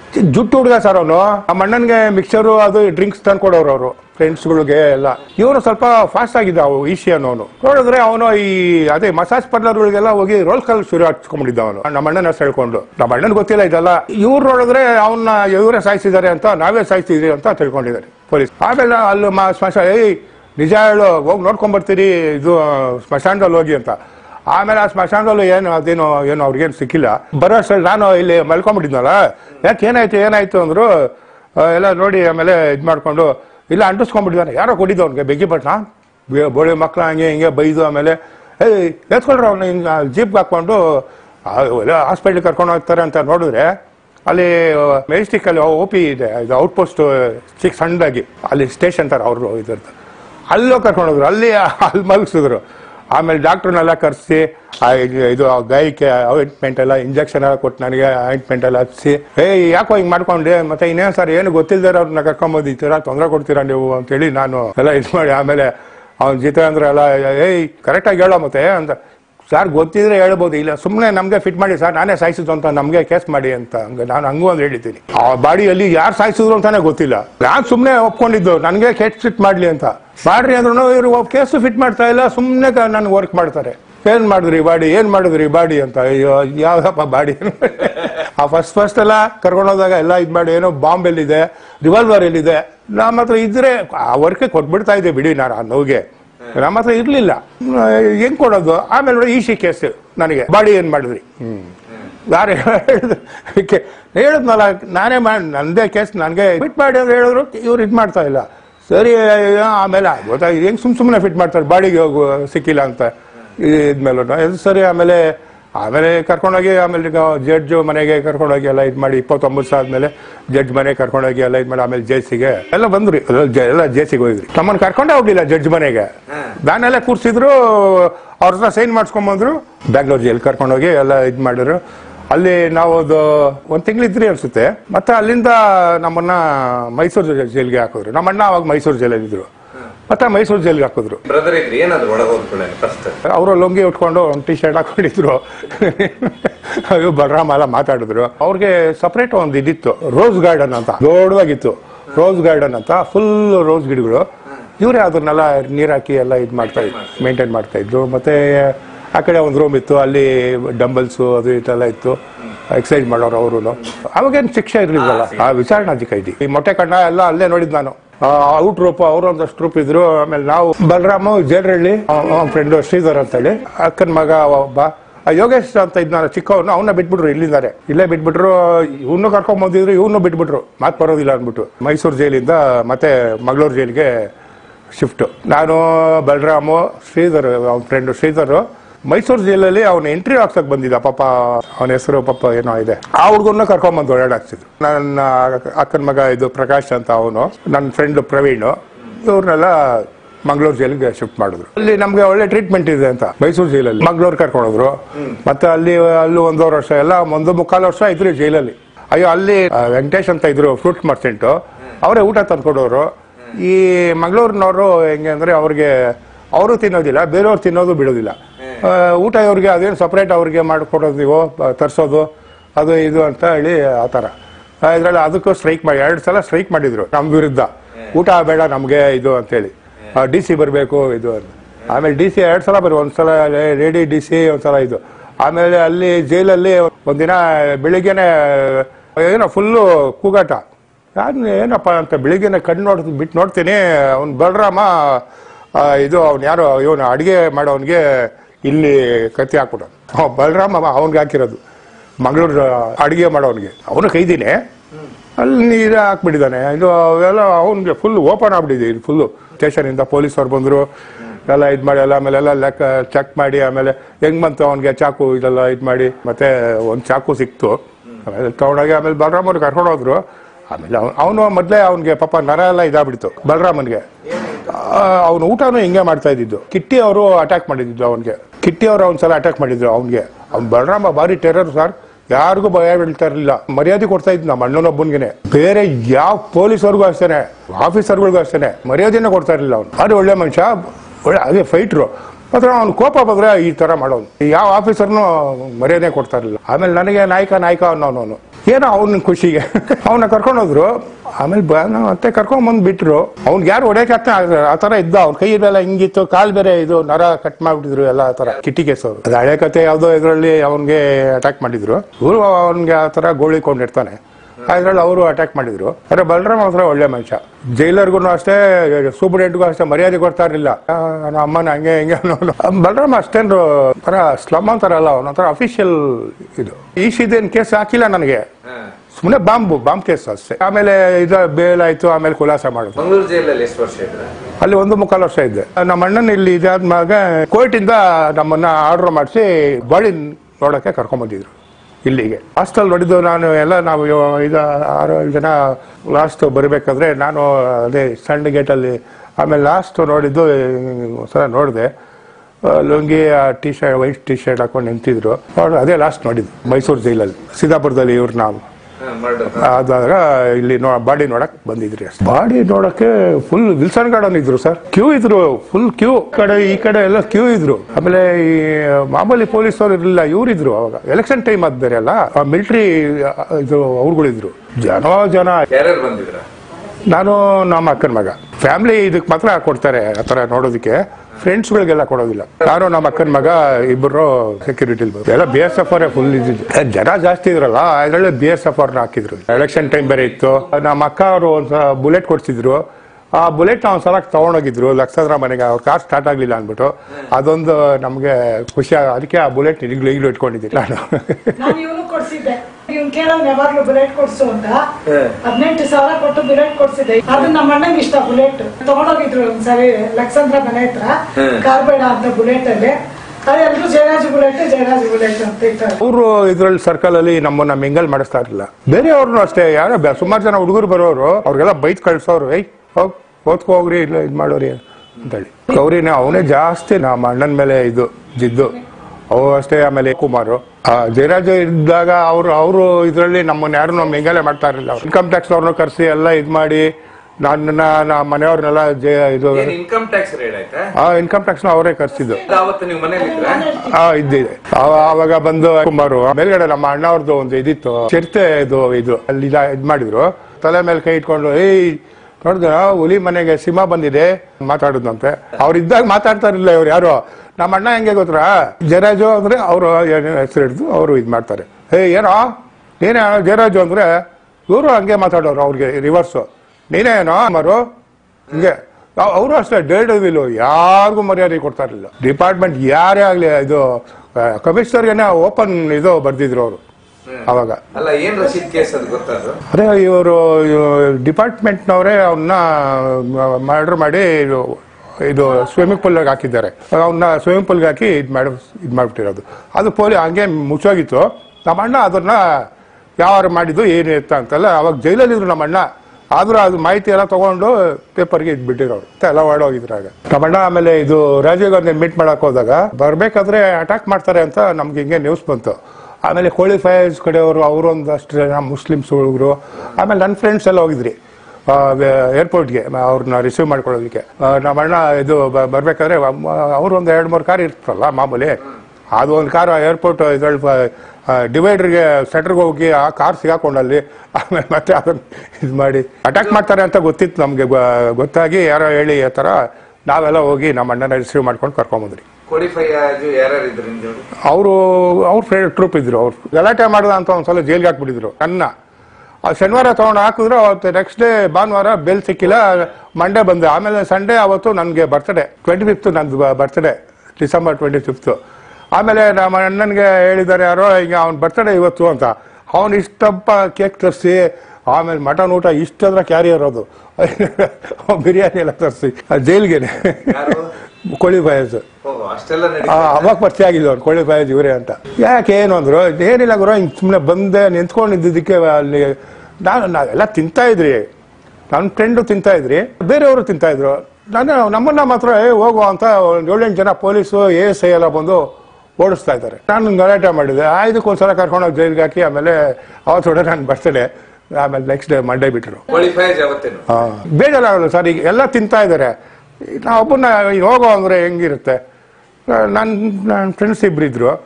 ಜುಟ್ಟು ಹುಡುಗ ಸರ್ ಅವನು ನಮ್ಮ ಅಣ್ಣನ್ಗೆ ಮಿಕ್ಸರು ಅದು ಡ್ರಿಂಕ್ಸ್ ತಂದ್ಕೊಡೋರು ಅವರು ಫ್ರೆಂಡ್ಸ್ಗಳಿಗೆ ಎಲ್ಲ ಇವನು ಸ್ವಲ್ಪ ಫಾಸ್ಟ್ ಆಗಿದ್ದ ಅವು ಈಶಿ ಅನ್ನೋನು ನೋಡಿದ್ರೆ ಅವನು ಈ ಅದೇ ಮಸಾಜ್ ಪಾರ್ಲರ್ಗಳಿಗೆಲ್ಲ ಹೋಗಿ ರೋಲ್ ಕಾಲ್ ಶುರು ಹಚ್ಕೊಂಡ್ಬಿಟ್ಟಿದ್ದ ಅವನು ನಮ್ಮ ಅಣ್ಣನ ಹೆಸರು ಹೇಳ್ಕೊಂಡು ನಮ್ಮ ಅಣ್ಣನ್ ಗೊತ್ತಿಲ್ಲ ಇದೆಲ್ಲ ಇವ್ರು ನೋಡಿದ್ರೆ ಅವನ್ನ ಇವರೇ ಸಾಯಿಸಿದ್ದಾರೆ ಅಂತ ನಾವೇ ಸಾಯಿಸಿದ್ರಿ ಅಂತ ತಿಳ್ಕೊಂಡಿದ್ದಾರೆ ಪೊಲೀಸ್ ಆಮೇಲೆ ಅಲ್ಲಿ ಮ ಸ್ಮಶಾನ ಏಯ್ ನಿಜ ಹೇಳು ಹೋಗಿ ನೋಡ್ಕೊಂಡ್ ಬರ್ತೀರಿ ಇದು ಸ್ಮಶಾನದಲ್ಲಿ ಹೋಗಿ ಅಂತ ಆಮೇಲೆ ಆ ಸ್ಮಶಾನದಲ್ಲೂ ಏನು ಅದೇನು ಏನು ಅವ್ರಿಗೇನು ಸಿಕ್ಕಿಲ್ಲ ಬರೋ ಅಷ್ಟ್ರಲ್ಲಿ ನಾನು ಇಲ್ಲಿ ಮಲ್ಕೊಂಡ್ಬಿಟ್ಟಿದ್ನಲ್ಲ ಯಾಕೆ ಏನಾಯ್ತು ಏನಾಯ್ತು ಅಂದ್ರು ಆ, ಎಲ್ಲ ನೋಡಿ ಆಮೇಲೆ ಇದು ಮಾಡ್ಕೊಂಡು ಇಲ್ಲ ಅಂಟಿಸ್ಕೊಂಡ್ಬಿಟ್ಟಿದ್ದಾನೆ ಯಾರೋ ಕೊಟ್ಟಿದ್ದು ಅವ್ನಿಗೆ ಬೆಗ್ಗಿ ಪಟ್ನ ಬೋಳಿ ಮಕ್ಳು ಹಂಗೆ ಹಿಂಗೆ ಬೈದು ಆಮೇಲೆ ಏಯ್ ಎತ್ಕೊಳ್ರಿ ಅವ್ನ ಹಿಂಗೆ ಜೀಪ್ಗೆ ಹಾಕೊಂಡು ಹಾಸ್ಪಿಟ್ಲಿಗೆ ಕರ್ಕೊಂಡು ಹೋಗ್ತಾರೆ ಅಂತ ನೋಡಿದ್ರೆ ಅಲ್ಲಿ ಮೆಜೆಸ್ಟಿಕ್ ಅಲ್ಲಿ ಓ ಪಿ ಇದೆ ಇದು ಔಟ್ ಪೋಸ್ಟ್ ಚಿಕ್ಕ ಸಣ್ಣದಾಗಿ ಅಲ್ಲಿ ಸ್ಟೇಷನ್ ತರ ಅವರು ಇದ್ರದ್ದು ಅಲ್ಲೋ ಕರ್ಕೊಂಡು ಹೋದ್ರು ಅಲ್ಲಿ ಅಲ್ಲಿ ಮಲಗಿಸಿದ್ರು ಆಮೇಲೆ ಡಾಕ್ಟರ್ನೆಲ್ಲ ಕರೆಸಿ ಇದು ಆ ಗಾಯಕ್ಕೆ ಆಯಿಂಟ್ಮೆಂಟ್ ಎಲ್ಲ ಇಂಜೆಕ್ಷನ್ ಎಲ್ಲ ಕೊಟ್ಟು ನನಗೆ ಆಯಿಂಟ್ಮೆಂಟ್ ಎಲ್ಲ ಹಚ್ಸಿ ಏ ಯಾಕೋ ಹಿಂಗ್ ಮಾಡ್ಕೊಂಡೆ ಮತ್ತೆ ಇನ್ನೇನು ಸರ್ ಏನು ಗೊತ್ತಿಲ್ಲದೆ ಅವ್ರನ್ನ ಕರ್ಕೊಂಬೋದು ಈ ಥರ ತೊಂದರೆ ಕೊಡ್ತೀರಾ ನೀವು ಅಂತೇಳಿ ನಾನು ಎಲ್ಲ ಇದು ಮಾಡಿ ಆಮೇಲೆ ಅವ್ನ ಜಿತೇಂದ್ರ ಎಲ್ಲ ಏಯ್ ಕರೆಕ್ಟಾಗಿ ಹೇಳೋ ಮತ್ತೆ ಅಂತ ಸರ್ ಗೊತ್ತಿದ್ರೆ ಹೇಳ್ಬೋದು ಇಲ್ಲ ಸುಮ್ಮನೆ ನಮಗೆ ಫಿಟ್ ಮಾಡಿ ಸರ್ ನಾನೇ ಸಾಯಿಸಿದ್ದು ಅಂತ ನಮಗೆ ಕೇಸ್ ಮಾಡಿ ಅಂತ ಹಂಗೆ ನಾನು ಹಂಗೂ ಅಂತ ಹೇಳಿದ್ದೀನಿ ಆ ಬಾಡಿಯಲ್ಲಿ ಯಾರು ಸಾಯಿಸಿದ್ರು ಅಂತಾನೆ ಗೊತ್ತಿಲ್ಲ ನಾನು ಸುಮ್ಮನೆ ಒಪ್ಕೊಂಡಿದ್ದು ನನಗೆ ಕೇಸ್ ಫಿಟ್ ಮಾಡಲಿ ಅಂತ ಮಾಡ್ರಿ ಅಂದ್ರೂ ಇವರು ಕೇಸು ಫಿಟ್ ಮಾಡ್ತಾ ಇಲ್ಲ ಸುಮ್ಮನೆ ನನ್ಗೆ ವರ್ಕ್ ಮಾಡ್ತಾರೆ ಏನ್ ಮಾಡಿದ್ರಿ ಬಾಡಿ ಏನ್ ಮಾಡಿದ್ರಿ ಬಾಡಿ ಅಂತ ಅಯ್ಯೋ ಯಾವ್ದಪ್ಪ ಬಾಡಿ ಆ ಫಸ್ಟ್ ಫಸ್ಟ್ ಎಲ್ಲ ಕರ್ಕೊಂಡೋದಾಗ ಎಲ್ಲ ಇದ್ ಮಾಡಿ ಏನೋ ಬಾಂಬ್ ಎಲ್ಲಿದೆ ರಿವಾಲ್ವರ್ ಎಲ್ಲಿದೆ ನಮ್ಮ ಹತ್ರ ಇದ್ರೆ ಆ ವರ್ಕೆ ಕೊಟ್ಬಿಡ್ತಾ ಇದ್ದೆ ಬಿಡಿ ನಾನು ಆ ನೋವಿಗೆ ನಮ್ಮ ಹತ್ರ ಇರ್ಲಿಲ್ಲ ಹೆಂಗ್ ಕೊಡೋದು ಆಮೇಲೆ ನೋಡಿ ಈಶಿ ಕೇಸ್ ನನಗೆ ಬಾಡಿ ಏನ್ ಮಾಡಿದ್ರಿ ಯಾರು ಹೇಳಿದ್ನಲ್ಲ ನಾನೇ ಮಾಡಿ ನಂದೇ ಕೇಸ್ ನನಗೆ ಫಿಟ್ ಮಾಡಿ ಅಂತ ಹೇಳಿದ್ರು ಇವ್ರು ಇದು ಮಾಡ್ತಾ ಇಲ್ಲ ಸರಿ ಆಮೇಲೆ ಗೊತ್ತಾಗಿದೆ ಹೆಂಗ್ ಸುಮ್ ಸುಮ್ಮನೆ ಫಿಟ್ ಮಾಡ್ತಾರೆ ಬಾಡಿಗೆ ಹೋಗು ಸಿಕ್ಕಿಲ್ಲ ಅಂತ ಇದ್ಮೇಲೆ ಇದು ಸರಿ ಆಮೇಲೆ ಆಮೇಲೆ ಕರ್ಕೊಂಡೋಗಿ ಆಮೇಲೆ ಈಗ ಜಡ್ಜ್ ಮನೆಗೆ ಕರ್ಕೊಂಡೋಗಿ ಎಲ್ಲ ಇದು ಮಾಡಿ ಇಪ್ಪತ್ತೊಂಬತ್ತು ಸಾವಿರ ಆದ್ಮೇಲೆ ಜಡ್ಜ್ ಮನೆಗೆ ಕರ್ಕೊಂಡೋಗಿ ಎಲ್ಲ ಇದು ಮಾಡಿ ಆಮೇಲೆ ಜೇಸಿಗೆ ಎಲ್ಲ ಬಂದ್ರಿ ಎಲ್ಲ ಜ- ಎಲ್ಲ ಜೇಸಿಗೆ ಹೋಗಿದ್ರಿ ನಮ್ಮನ್ನ ಕರ್ಕೊಂಡೇ ಹೋಗ್ಲಿಲ್ಲ ಜಡ್ಜ್ ಮನೆಗೆ ನಾನೆಲ್ಲ ಕೂರ್ಸಿದ್ರು ಅವ್ರ ಹತ್ರ ಸೈನ್ ಮಾಡಿಸ್ಕೊಂಬಂದ್ರು ಬ್ಯಾಂಗ್ಳೂರ್ ಜೈಲ್ ಕರ್ಕೊಂಡೋಗಿ ಎಲ್ಲ ಇದು ಮಾಡಿದ್ರು ಅಲ್ಲಿ ನಾವು ಅದು ಒಂದ್ ತಿಂಗಳಿದ್ರಿ ಅನ್ಸುತ್ತೆ ಮತ್ತೆ ಅಲ್ಲಿಂದ ನಮ್ಮನ್ನ ಮೈಸೂರು ಜೈಲ್ಗೆ ಹಾಕಿದ್ರು ನಮ್ಮಣ್ಣ ಅವಾಗ ಮೈಸೂರು ಜೈಲಲ್ಲಿ ಇದ್ರು ಮತ್ತೆ ಮೈಸೂರು ಜೈಲ್ಗೆ ಹಾಕಿದ್ರು ಬ್ರದರ್ ಇದ್ರಿ ಏನಾದ್ರು ಒಳಗೆ ಹೋದ್ಕೊಳ್ಳಿ ಫಸ್ಟ್ ಅವರು ಲುಂಗಿ ಉಟ್ಕೊಂಡು ಒಂದು ಟಿ ಶರ್ಟ್ ಹಾಕೊಂಡಿದ್ರು ಅಯ್ಯೋ ಬಲರಾಮ ಎಲ್ಲ ಮಾತಾಡಿದ್ರು ಅವ್ರಿಗೆ ಸಪರೇಟ್ ಒಂದು ಇದಿತ್ತು ರೋಸ್ ಗಾರ್ಡನ್ ಅಂತ ದೊಡ್ಡದಾಗಿತ್ತು ರೋಸ್ ಗಾರ್ಡನ್ ಅಂತ ಫುಲ್ ರೋಸ್ ಗಿಡಗಳು ಇವರೇ ಅದನ್ನೆಲ್ಲ ನೀರ್ ಹಾಕಿ ಎಲ್ಲ ಇದು ಮಾಡ್ತಾ ಇದ್ರು ಮೇಂಟೈನ್ ಮಾಡ್ತಾ ಇದ್ರು ಮತ್ತೆ ಆ ಕಡೆ ಒಂದು ರೂಮ್ ಇತ್ತು ಅಲ್ಲಿ ಡಂಬಲ್ಸ್ ಅದು ಇದೆಲ್ಲ ಇತ್ತು ಎಕ್ಸರ್ಸೈಸ್ ಮಾಡೋರು ಅವರು ಅವಾಗೇನು ಶಿಕ್ಷೆ ಇರ್ಲಿಲ್ವಲ್ಲ ಆ ವಿಚಾರಣಾಧಿಕಾರಿ ಈ ಮೊಟ್ಟೆ ಕಣ್ಣ ಎಲ್ಲ ಅಲ್ಲೇ ನೋಡಿದ್ ನಾನು ಔಟ್ ರೂಪ್ ಅವರು ಒಂದಷ್ಟು ರೂಪ್ ಇದ್ರು ಆಮೇಲೆ ನಾವು ಬಲರಾಮು ಜೇಡ್ರಳ್ಳಿ ಫ್ರೆಂಡ್ ಶ್ರೀಧರ್ ಅಂತೇಳಿ ಅಕ್ಕನ ಮಗ ಒಬ್ಬ ಆ ಯೋಗೇಶ್ ಅಂತ ಇದ್ನ ಚಿಕ್ಕವನು ಅವನ್ನ ಬಿಟ್ಬಿಟ್ರು ಇಲ್ಲಿಂದಾರೆ ಇಲ್ಲೇ ಬಿಟ್ಬಿಟ್ರು ಇವನು ಕರ್ಕೊಂಡ್ ಬಂದಿದ್ರು ಇವನು ಬಿಟ್ಬಿಟ್ರು ಮಾತ್ ಬರೋದಿಲ್ಲ ಅಂದ್ಬಿಟ್ಟು ಮೈಸೂರು ಜೈಲಿಂದ ಮತ್ತೆ ಮಂಗಳೂರು ಜೈಲಿಗೆ ಶಿಫ್ಟ್ ನಾನು ಬಲರಾಮು ಶ್ರೀಧರ್ ಅವನ ಫ್ರೆಂಡ್ ಶ್ರೀಧರ್ ಮೈಸೂರು ಜೈಲಲ್ಲಿ ಅವನ ಎಂಟ್ರಿ ಹಾಕ್ಸಕ್ ಬಂದಿದ್ದ ಪಾಪ ಅವನ ಹೆಸರು ಪಾಪ ಏನೋ ಇದೆ ಆ ಹುಡುಗನ್ನ ಕರ್ಕೊಂಡ್ ಬಂದು ಓಡಾಡ್ಸಿದ್ರು ನನ್ನ ಅಕ್ಕನ ಮಗ ಇದು ಪ್ರಕಾಶ್ ಅಂತ ಅವನು ನನ್ನ ಫ್ರೆಂಡ್ ಪ್ರವೀಣ್ ಇವ್ರನ್ನೆಲ್ಲ ಮಂಗಳೂರು ಜೈಲಿಗೆ ಶಿಫ್ಟ್ ಮಾಡಿದ್ರು ಅಲ್ಲಿ ನಮ್ಗೆ ಒಳ್ಳೆ ಟ್ರೀಟ್ಮೆಂಟ್ ಇದೆ ಅಂತ ಮೈಸೂರು ಜೈಲಲ್ಲಿ ಮಂಗಳೂರು ಕರ್ಕೊಂಡೋದ್ರು ಮತ್ತೆ ಅಲ್ಲಿ ಅಲ್ಲಿ ಒಂದೂವರೆ ವರ್ಷ ಎಲ್ಲ ಒಂದು ಮುಕ್ಕಾಲು ವರ್ಷ ಇದ್ರು ಜೈಲಲ್ಲಿ ಅಯ್ಯೋ ಅಲ್ಲಿ ಆ, ವೆಂಕಟೇಶ್ ಅಂತ ಇದ್ರು ಫ್ರೂಟ್ ಮರ್ಚೆಂಟ್ ಅವರೇ ಊಟ ತಂದ್ಕೊಡೋರು ಈ ಮಂಗಳೂರಿನವರು ಹೆಂಗೆ ಅಂದ್ರೆ ಅವ್ರಿಗೆ ಅವರು ತಿನ್ನೋದಿಲ್ಲ ಬೇರೆಯವ್ರು ತಿನ್ನೋದು ಬಿಡೋದಿಲ್ಲ ಆ, ಊಟ ಇವ್ರಿಗೆ ಅದೇನು ಸಪ್ರೇಟ್ ಅವ್ರಿಗೆ ಮಾಡಿಕೊಡೋದು ನೀವು ಆ, ತರ್ಸೋದು ಅದು ಇದು ಅಂತ ಹೇಳಿ ಆ ಥರ ಇದ್ರಲ್ಲಿ ಅದಕ್ಕೂ ಸ್ಟ್ರೈಕ್ ಮಾಡಿ ಎರಡು ಸಲ ಸ್ಟ್ರೈಕ್ ಮಾಡಿದ್ರು ನಮ್ಮ ವಿರುದ್ಧ ಊಟ ಬೇಡ ನಮಗೆ ಇದು ಅಂತೇಳಿ ಡಿ ಸಿ ಬರಬೇಕು ಇದು ಅಂತ ಆಮೇಲೆ ಡಿ ಸಿ ಎರಡು ಸಲ ಬರು ಒಂದ್ಸಲ ಲೇಡಿ ಡಿ ಸಿ ಒಂದ್ಸಲ ಇದು ಆಮೇಲೆ ಅಲ್ಲಿ ಜೈಲಲ್ಲಿ ಒಂದಿನ ಬೆಳಿಗ್ಗೆನೆ ಏನೋ ಫುಲ್ಲು ಕೂಗಾಟ ನಾನು ಏನಪ್ಪ ಅಂತ ಬೆಳಿಗ್ಗೆನೆ ಕಣ್ಣು ನೋಡ್ ಬಿಟ್ಟು ನೋಡ್ತೀನಿ ಅವ್ನು ಬಲರಾಮ ಆ, ಇದು ಅವ್ನು ಯಾರೋ ಇವನು ಅಡಿಗೆ ಮಾಡೋವನಿಗೆ ಇಲ್ಲಿ ಕತ್ತಿ ಹಾಕ್ಬಿಟ್ಟು ಬಲರಾಮ ಅವನಿಗೆ ಹಾಕಿರೋದು ಮಂಗಳೂರು ಅಡಿಗೆ ಮಾಡೋವನಿಗೆ ಅವನು ಕೈದಿನೇ ಅಲ್ಲಿ ನೀರು ಹಾಕ್ಬಿಟ್ಟಿದ್ದಾನೆ ಇದು ಅವೆಲ್ಲ ಅವನಿಗೆ ಫುಲ್ ಓಪನ್ ಆಗ್ಬಿಟ್ಟಿದೆ ಇದು ಫುಲ್ಲು ಸ್ಟೇಷನಿಂದ ಪೊಲೀಸವ್ರು ಬಂದರು ಎಲ್ಲ ಇದು ಮಾಡಿ ಎಲ್ಲ ಆಮೇಲೆ ಎಲ್ಲ ಲೆಕ್ಕ ಚೆಕ್ ಮಾಡಿ ಆಮೇಲೆ ಹೆಂಗ್ ಬಂತು ಅವನಿಗೆ ಚಾಕು ಇದೆಲ್ಲ ಇದು ಮಾಡಿ ಮತ್ತೆ ಒಂದು ಚಾಕು ಸಿಕ್ತು ಆಮೇಲೆ ತಗೊಂಡೋಗಿ ಆಮೇಲೆ ಬಲರಾಮ್ ಅವ್ರಿಗೆ ಕರ್ಕೊಂಡು ಹೋದ್ರು ಆಮೇಲೆ ಅವನು ಮೊದಲೇ ಅವನಿಗೆ ಪಾಪ ನರ ಎಲ್ಲ ಇದಾಗ್ಬಿಡ್ತು ಬಲರಾಮನ್ಗೆ ಅವನು ಊಟನೂ ಹಿಂಗೆ ಮಾಡ್ತಾ ಇದ್ದಿದ್ದು ಕಿಟ್ಟಿ ಅವರು ಅಟ್ಯಾಕ್ ಮಾಡಿದ್ದು ಅವನಿಗೆ ಕಿಟ್ಟಿ ಅವರು ಒಂದ್ಸಲ ಅಟ್ಯಾಕ್ ಮಾಡಿದ್ರು ಅವನಿಗೆ ಅವ್ನು ಬಲರಾಮ ಬಾರಿ ಟೆರರ್ ಸರ್ ಯಾರಿಗೂ ಭಯ ಬೀಳ್ತಾ ಇರಲಿಲ್ಲ ಮರ್ಯಾದೆ ಕೊಡ್ತಾ ಇದ್ದು ನಮ್ಮ ಅಣ್ಣನೊಬ್ಬನಿಗೆ ಬೇರೆ ಯಾವ ಪೊಲೀಸರ್ಗೂ ಅಷ್ಟೇನೆ ಆಫೀಸರ್ಗಳಿಗೂ ಅಷ್ಟೇನೆ ಮರ್ಯಾದೆನೇ ಕೊಡ್ತಾ ಇರಲಿಲ್ಲ ಅವ್ನು ಅದು ಒಳ್ಳೆ ಮನುಷ್ಯ ಒಳ್ಳೆ ಅದೇ ಫೈಟ್ರು ಮಾತ್ರ ಅವ್ನು ಕೋಪ ಬಂದ್ರೆ ಈ ತರ ಮಾಡೋನು ಯಾವ ಆಫೀಸರ್ನು ಮರ್ಯಾದೆ ಕೊಡ್ತಾ ಇರಲಿಲ್ಲ ಆಮೇಲೆ ನನಗೆ ನಾಯಕ ನಾಯಕ ಅನ್ನೋನು ಅವನು ಏನೋ ಅವನ ಖುಷಿಗೆ ಅವನ್ನ ಕರ್ಕೊಂಡು ಹೋದ್ರು ಆಮೇಲೆ ಬ ನಾವ್ ಮತ್ತೆ ಕರ್ಕೊಂಡ್ ಬಂದ್ ಬಿಟ್ರು ಅವ್ನ್ಗೆ ಯಾರು ಹೊಡೆಯಕ್ಕೆ ಹತ್ತ ಆ ತರ ಇದ್ದ ಅವ್ನ ಕೈ ಇದೆಲ್ಲ ಹಿಂಗಿತ್ತು ಕಾಲ್ ಬೇರೆ ಇದು ನರ ಕಟ್ ಮಾಡ್ಬಿಟ್ಟಿದ್ರು ಎಲ್ಲ ಆ ತರ ಕಿಟ್ಟಿ ಕೇಸ್ ಅವ್ರು ಅದು ಹಳೆ ಕತೆ ಯಾವ್ದೋ ಇದ್ರಲ್ಲಿ ಅವನ್ಗೆ ಅಟ್ಯಾಕ್ ಮಾಡಿದ್ರು ಇವರು ಅವನ್ಗೆ ಆ ತರ ಗೋಳಿಕೊಂಡಿರ್ತಾನೆ ಅದ್ರಲ್ಲಿ ಅವರು ಅಟ್ಯಾಕ್ ಮಾಡಿದ್ರು ಆದ್ರೆ ಬಲರಾಮ್ ಮಾತ್ರ ಒಳ್ಳೆ ಮನುಷ್ಯ ಜೈಲರ್ಗೂ ಅಷ್ಟೇ ಸೂಪರ್ಡೆಂಟ್ಗೂ ಅಷ್ಟೇ ಮರ್ಯಾದೆ ಕೊಡ್ತಾ ಇರಲಿಲ್ಲ ನಮ್ಮ ಅಮ್ಮನ ಹಂಗೆ ಹಿಂಗೆ ಅನ್ನೋನು ಬಲರಾಮ್ ಅಷ್ಟೇನು ತರ ಸ್ಲಮ್ ಅಂತಾರ ಅಲ್ಲ ಅವನ ಹತ್ರ ಅಫಿಷಿಯಲ್ ಇದು ಈಶಿದೇನ್ ಕೇಸ್ ಹಾಕಿಲ್ಲ ನನಗೆ ಸುಮ್ಮನೆ ಬಾಂಬು ಬಾಂಬ್ ಕೇಸ್ ಅಷ್ಟೇ ಆಮೇಲೆ ಇದು ಬೇಲ್ ಆಯ್ತು ಆಮೇಲೆ ಖುಲಾಸ ಮಾಡಿದ್ರು ಮಂಗಳೂರು ಜೈಲಲ್ಲಿ ಎಷ್ಟು ವರ್ಷ ಇದ್ರ ಅಲ್ಲಿ ಒಂದು ಮುಕ್ಕಾಲು ವರ್ಷ ಇದ್ದೆ ನಮ್ಮ ಅಣ್ಣನ ಇಲ್ಲಿ ಇದಾದ್ಮಾಗ ಕೋರ್ಟ್ ಇಂದ ನಮ್ಮನ್ನ ಆರ್ಡರ್ ಮಾಡಿಸಿ ಬಾಡಿ ನೋಡಕ್ಕೆ ಕರ್ಕೊಂಡ್ ಬಂದಿದ್ರು ಇಲ್ಲಿಗೆ ಹಾಸ್ಟೆಲ್ ನೋಡಿದ್ದು ನಾನು ಎಲ್ಲ ನಾವು ಐದು ಆರು ಏಳು ಜನ ಲಾಸ್ಟ್ ಬರಬೇಕಾದ್ರೆ ನಾನು ಅದೇ ಸಣ್ಣ ಗೇಟಲ್ಲಿ ಆಮೇಲೆ ಲಾಸ್ಟ್ ನೋಡಿದ್ದು ಸಲ ನೋಡಿದೆ lungi T shirt white T shirt ಹಾಕೊಂಡು ನಿಂತಿದ್ರು ಅವ್ರು ಅದೇ ಲಾಸ್ಟ್ ನೋಡಿದ್ದು ಮೈಸೂರು ಜೈಲಲ್ಲಿ ಸಿದ್ದಾಪುರದಲ್ಲಿ ಇವ್ರು ನಾವು ಮರ್ಡರ್ ಆದಾಗ ಇಲ್ಲಿ ನೋ ಬಾಡಿ ನೋಡಕ್ ಬಂದಿದ್ರಿ ಬಾಡಿ ನೋಡಕ್ಕೆ ಫುಲ್ ವಿಲ್ಸನ್ ಗಾರ್ಡನ್ ಇದ್ರು ಸರ್ ಕ್ಯೂ ಇದ್ರು ಫುಲ್ ಕ್ಯೂ ಕಡೆ ಈ ಕಡೆ ಎಲ್ಲ ಕ್ಯೂ ಇದ್ರು ಆಮೇಲೆ ಈ ಮಾಮೂಲಿ ಪೊಲೀಸ್ ಅವ್ರು ಇರಲಿಲ್ಲ ಇವ್ರಿದ್ರು ಅವಾಗ ಎಲೆಕ್ಷನ್ ಟೈಮ್ ಆದ್ ಬೇರೆ ಅಲ್ಲ ಮಿಲಿಟರಿ ಇದು ಅವ್ರುಗಳಿದ್ರು ಜನ ಜನ ಯಾರ್ಯಾರು ಬಂದಿದ್ರ ನಾನು ನಮ್ಮ ಅಕ್ಕನ ಮಗ ಫ್ಯಾಮಿಲಿ ಇದಕ್ಕೆ ಮಾತ್ರ ಕೊಡ್ತಾರೆ ಆ ಥರ ನೋಡೋದಕ್ಕೆ ಫ್ರೆಂಡ್ಸ್ಗಳಿಗೆಲ್ಲ ಕೊಡೋದಿಲ್ಲ ನಾನು ನಮ್ಮ ಅಕ್ಕನ ಮಗ ಇಬ್ಬರು ಸೆಕ್ಯೂರಿಟಿ ಎಲ್ಲ ಬಿ ಎಸ್ ಎಫ್ ಅವರೇ ಫುಲ್ ಇದ್ದಿದ್ದು ಜನ ಜಾಸ್ತಿ ಇದ್ರಲ್ಲ ಅದರಲ್ಲೇ ಬಿ ಎಸ್ ಎಫ್ ಅವ್ರನ್ನ ಹಾಕಿದ್ರು ಎಲೆಕ್ಷನ್ ಟೈಮ್ ಬೇರೆ ಇತ್ತು ನಮ್ಮ ಅಕ್ಕ ಅವರು ಒಂದು ಬುಲೆಟ್ ಕೊಡ್ಸಿದ್ರು ಆ ಬುಲೆಟ್ ನಾವು ಸಲ ತಗೊಂಡೋಗಿದ್ರು ಲಕ್ಷದ್ರ ಮನೆಗೆ ಅವ್ರ ಕಾರ್ ಸ್ಟಾರ್ಟ್ ಆಗ್ಲಿಲ್ಲ ಅಂದ್ಬಿಟ್ಟು ಅದೊಂದು ನಮಗೆ ಖುಷಿ ಆಗ- ಅದಕ್ಕೆ ಆ ಬುಲೆಟ್ ಈಗಲೂ ಈಗಲೂ ಇಟ್ಕೊಂಡಿದ್ದೀನಿ ನಾನು ನಾನು ಇವನು ಕೊಡ್ಸಿದ್ದೆ ಇವ್ನು ಕೇಳೋನ್ ಯಾವಾಗ್ಲೂ ಬುಲೆಟ್ ಕೊಡ್ಸು ಅಂತ ಹದಿನೆಂಟು ಸಾವಿರ ಕೊಟ್ಟು ಬುಲೆಟ್ ಕೊಡ್ಸಿದ್ದೆ ಅದು ನಮ್ಮ ಅಣ್ಣಂಗೆ ಇಷ್ಟ ಬುಲೆಟ್ ತಗೊಂಡೋಗಿದ್ರು ಒಂದ್ಸರಿ ಲಕ್ಸಂದ್ರ ಮನೆ ಹತ್ರ ಕಾರ್ಬೇಡ ಅಂತ ಬುಲೆಟ್ ಅಲ್ಲಿ ಅದು ಎಲ್ರು ಜಯರಾಜ್ ಬುಲೆಟ್ ಜಯರಾಜ್ ಬುಲೆಟ್ ಅಂತ ಇರ್ತಾರೆ ಅವರು ಇದ್ರಲ್ಲಿ ಸರ್ಕಲ್ ಅಲ್ಲಿ ನಮ್ಮನ್ನ ಮಿಂಗಲ್ ಮಾಡಿಸ್ತಾ ಇರಲಿಲ್ಲ ಬೇರೆಯವ್ರನ್ನು ಅಷ್ಟೇ ಯಾರೋ ಬೆ- ಸುಮಾರು ಜನ ಹುಡುಗರು ಬರೋರು ಅವ್ರಿಗೆಲ್ಲ ಬೈತ್ ಕಳ್ಸೋರು ಏಯ್ ಹೋಗ್ ಓದ್ಕೊ ಹೋಗ್ರಿ ಇಲ್ಲ ಇದು ಮಾಡೋರಿ ಅಂತೇಳಿ ಗೌರಿನ ಅವನೇ ಜಾಸ್ತಿ ನಮ್ಮ ಅಣ್ಣನ ಮೇಲೆ ಇದು ಜಿದ್ದು ಅವು ಅಷ್ಟೇ ಆಮೇಲೆ ಕುಮಾರು ಆ, ಜಯರಾಜ್ ಇದ್ದಾಗ ಅವರು ಅವರು ಇದರಲ್ಲಿ ನಮ್ಮನ್ನ ಯಾರು ನಾವು ಮಿಂಗಲೇ ಮಾಡ್ತಾ ಇರಲಿಲ್ಲ ಇನ್ಕಮ್ ಟ್ಯಾಕ್ಸ್ ಅವ್ರನ್ನ ಕರೆಸಿ ಎಲ್ಲ ಇದು ಮಾಡಿ ನನ್ನ ನಮ್ಮ ಮನೆಯವ್ರನ್ನೆಲ್ಲ ಜಯ ಇದು ಏನ್ ಇನ್ಕಮ್ ಟ್ಯಾಕ್ಸ್ ರೇಡ್ ಆಯ್ತಾ ಆ ಇನ್ಕಮ್ ಟ್ಯಾಕ್ಸ್ನ ಅವರೇ ಕರೆಸಿದ್ದು ಅವತ್ತು ನೀವು ಮನೇಲಿ ಇದ್ರ ಆ ಇದ್ದಿದೆ ಆವ- ಆವಾಗ ಬಂದು ಕುಮಾರು ಮೇಲ್ಗಡೆ ನಮ್ಮ ಅಣ್ಣವ್ರದ್ದು ಒಂದು ಇದಿತ್ತು ಚಿರತೆ ಇದು ಇದು ಅಲ್ಲಿ ಇದ- ಇದ್ ಮಾಡಿದ್ರು ತಲೆ ಮೇಲೆ ಕೈ ಇಟ್ಕೊಂಡು ಏಯ್ ನೋಡಿದ್ರ ಹುಲಿ ಮನೆಗೆ ಸಿಂಹ ಬಂದಿದೆ ಮಾತಾಡುದಂತೆ ಅವ್ರು ಇದ್ದಾಗ ಮಾತಾಡ್ತಾ ಇರಲಿಲ್ಲ ಇವ್ರು ಯಾರು ನಮ್ಮ ಅಣ್ಣ ಹೆಂಗೆ ಗೊತ್ತಾ ಜಯರಾಜು ಅಂದ್ರೆ ಅವರು ಹೆಸರು ಹಿಡಿದು ಅವರು ಇದ್ ಮಾಡ್ತಾರೆ ಏ ಏನೋ ನೀನೇ ಜಯರಾಜು ಅಂದ್ರೆ ಇವರು ಹಂಗೆ ಮಾತಾಡೋರು ಅವ್ರಿಗೆ ರಿವರ್ಸು ನೀನೇ ಏನೋ ಮರು ಹಿಂಗೆ ಅವರು ಅಷ್ಟೇ ಡೇಡ್ ವಿಲ್ ಯಾರಿಗೂ ಮರ್ಯಾದೆ ಕೊಡ್ತಾ ಇರಲಿಲ್ಲ ಡಿಪಾರ್ಟ್ಮೆಂಟ್ ಯಾರೇ ಆಗ್ಲಿ ಇದು ಕಮಿಷನರ್ಗೆನೆ ಓಪನ್ ಇದು ಬರ್ದಿದ್ರು ಅವರು ಅವಾಗ ಅಲ್ಲ ಏನ್ ರಶೀದ್ ಕೇಸ್ ಅದು ಗೊತ್ತದು ಅದೇ ಇವರು ಡಿಪಾರ್ಟ್ಮೆಂಟ್ನವರೇ ಅವನ್ನ ಮರ್ಡರ್ ಮಾಡಿ ಇದು ಇದು ಸ್ವಿಮ್ಮಿಂಗ್ ಪೂಲ್ಗೆ ಹಾಕಿದ್ದಾರೆ ಅವನ್ನ ಸ್ವಿಮ್ಮಿಂಗ್ ಪೂಲ್ಗೆ ಹಾಕಿ ಇದು ಮಾಡಿ ಇದು ಮಾಡ್ಬಿಟ್ಟಿರೋದು ಅದು ಪೋಲಿ ಹಂಗೆ ಮುಚ್ಚೋಗಿತ್ತು ನಮ್ಮ ಅಣ್ಣ ಅದನ್ನ ಯಾರು ಮಾಡಿದ್ದು ಏನು ಎತ್ತ ಅಂತೆಲ್ಲ ಅವಾಗ ಜೈಲಲ್ಲಿದ್ರು ನಮ್ಮ ಅಣ್ಣ ಆದ್ರೂ ಅದು ಮಾಹಿತಿ ಎಲ್ಲ ತಗೊಂಡು ಪೇಪರ್ಗೆ ಇದು ಬಿಟ್ಟಿರೋರು ಎಲ್ಲ ಹೊರಡೋಗಿದ್ರು ಆಗ ನಮ್ಮ ಅಣ್ಣ ಆಮೇಲೆ ಇದು ರಾಜೀವ್ ಗಾಂಧಿ ಮೀಟ್ ಮಾಡಕ್ ಹೋದಾಗ ಬರ್ಬೇಕಾದ್ರೆ ಅಟ್ಯಾಕ್ ಮಾಡ್ತಾರೆ ಅಂತ ನಮ್ಗೆ ಹಿಂಗೆ ನ್ಯೂಸ್ ಬಂತು ಆಮೇಲೆ ಕೋಳಿ ಫೈರ್ಸ್ ಕಡೆಯವರು ಅವರು ಒಂದಷ್ಟು ಜನ ಮುಸ್ಲಿಮ್ಸ್ ಹುಡುಗರು ಆಮೇಲೆ ನನ್ನ ಫ್ರೆಂಡ್ಸ್ ಎಲ್ಲ ಹೋಗಿದ್ರಿ ಏರ್ಪೋರ್ಟ್ಗೆ ಅವ್ರನ್ನ ರಿಸೀವ್ ಮಾಡ್ಕೊಳ್ಳೋದಕ್ಕೆ ಆ, ನಮ್ಮ ಅಣ್ಣ ಇದು ಬ- ಬರ್ಬೇಕಾದ್ರೆ ಅವ್ರು ಒಂದು ಎರಡು ಮೂರು ಕಾರ್ ಇರ್ತಲ್ಲ ಮಾಮೂಲಿ ಅದು ಒಂದು ಕಾರ್ ಏರ್ಪೋರ್ಟ್ ಇದ್ರಲ್ಲಿ ಡಿವೈಡರ್ಗೆ ಸೆಂಟ್ರಿಗೆ ಹೋಗಿ ಆ ಕಾರ್ ಸಿಗಾಕೊಂಡಲ್ಲಿ ಆಮೇಲೆ ಮತ್ತೆ ಅದನ್ನ ಇದು ಮಾಡಿ ಅಟ್ಯಾಕ್ ಮಾಡ್ತಾರೆ ಅಂತ ಗೊತ್ತಿತ್ತು ನಮಗೆ ಗೊತ್ತಾಗಿ ಯಾರೋ ಹೇಳಿ ಆ ಥರ ನಾವೆಲ್ಲ ಹೋಗಿ ನಮ್ಮ ಅಣ್ಣನ ರಿಸೀವ್ ಮಾಡ್ಕೊಂಡು ಕರ್ಕೊಂಬಂದ್ರಿ ಕೋಡಿಫೈ ಆಜು ಯಾರ್ಯಾರು ಇದ್ರು ನಿಮ್ ಜೋಡಿ ಅವರು ಅವ್ರ ಫ್ರೆಂಡ್ ಟ್ರೂಪ್ ಇದ್ರು ಅವ್ರು ಗಲಾಟೆ ಮಾಡ್ದ ಅಂತ ಒಂದ್ಸಲ ಜೈಲ್ಗೆ ಹಾಕ್ಬಿಟ್ಟಿದ್ರು ನನ್ನ ಆ ಶನಿವಾರ ತಗೊಂಡು ಹಾಕಿದ್ರು ಅವತ್ತು ನೆಕ್ಸ್ಟ್ ಡೇ ಭಾನುವಾರ ಬೆಲ್ ಸಿಕ್ಕಿಲ್ಲ ಮಂಡೇ ಬಂದೆ ಆಮೇಲೆ ಸಂಡೇ ಅವತ್ತು ನನಗೆ ಬರ್ತಡೇ ಟ್ವೆಂಟಿ ಫಿಫ್ತ್ ನಂದು ಬರ್ತಡೇ ಡಿಸೆಂಬರ್ ಟ್ವೆಂಟಿ ಫಿಫ್ತ್ ಆಮೇಲೆ ನಮ್ಮ ಅಣ್ಣನಿಗೆ ಹೇಳಿದ್ದಾರೆ ಯಾರೋ ಈಗ ಅವ್ನ ಬರ್ತಡೇ ಇವತ್ತು ಅಂತ ಅವನು ಇಷ್ಟಪ್ಪ ಕೇಕ್ ತರಿಸಿ ಆಮೇಲೆ ಮಟನ್ ಊಟ ಇಷ್ಟದ್ರ ಕ್ಯಾರಿಯರ್ ಅದು ಬಿರಿಯಾನಿ ಎಲ್ಲ ತರಿಸಿ ಜೈಲ್ಗೆನೆ ಯಾರು ಕೋಳಿ ಬಾಯಸ್ ಓ ಅಷ್ಟೆಲ್ಲ ನಡೀತಾ ಆ, ಅವಾಗ ಪರಿಚಯ ಆಗಿಲ್ಲ ಅವ್ರು ಕೊಳ್ಳಿ ಬಾಯ್ ಇವರೇ ಅಂತ ಯಾಕೆ ಏನು ಅಂದ್ರು ಏನಿಲ್ಲ ಗುರು ಹಿಂಗ್ ಸುಮ್ಮನೆ ಬಂದೆ ನಿಂತ್ಕೊಂಡಿದ್ದಕ್ಕೆ ಅಲ್ಲಿ ನಾನು ನಾವೆಲ್ಲ ತಿಂತಾ ಇದ್ರಿ ನನ್ನ ಫ್ರೆಂಡು ತಿಂತಾ ಇದ್ರಿ ಬೇರೆಯವರು ತಿಂತಾ ಇದ್ರು ನಾನು ನಮ್ಮನ್ನ ಮಾತ್ರ ಏ ಹೋಗುವ ಅಂತ ಒಂದು ಏಳೆಂಟು ಜನ ಪೊಲೀಸು ಎ ಎಸ್ ಐ ಎಲ್ಲ ಬಂದು ಓಡಿಸ್ತಾ ಇದ್ದಾರೆ ನಾನು ಗಲಾಟೆ ಮಾಡಿದೆ ಆಯ್ದಕ್ಕೆ ಒಂದ್ಸಲ ಕರ್ಕೊಂಡೋಗಿ ಜೈಲ್ಗೆ ಹಾಕಿ ಆಮೇಲೆ ಅವತ್ತೊಡೆ ನಾನು ಬರ್ತಡೆ ಆಮೇಲೆ ನೆಕ್ಸ್ಟ್ ಡೇ ಮಂಡೇ ಬಿಟ್ಟರು ಕೋಡಿಫೈ ಅವತ್ತೇನು ಬೇಜಾರಾಗಲ್ಲ ಸರ್ ಈಗ ಎಲ್ಲ ತಿಂತಾ ಇದ್ದಾರೆ ನಾ ಒಬ್ಬನ ಈಗ ಹೋಗೋ ಅಂದ್ರೆ ಹೆಂಗಿರುತ್ತೆ ನನ್ನ ನನ್ನ ಫ್ರೆಂಡ್ಸ್ ಇಬ್ರು ಇದ್ರು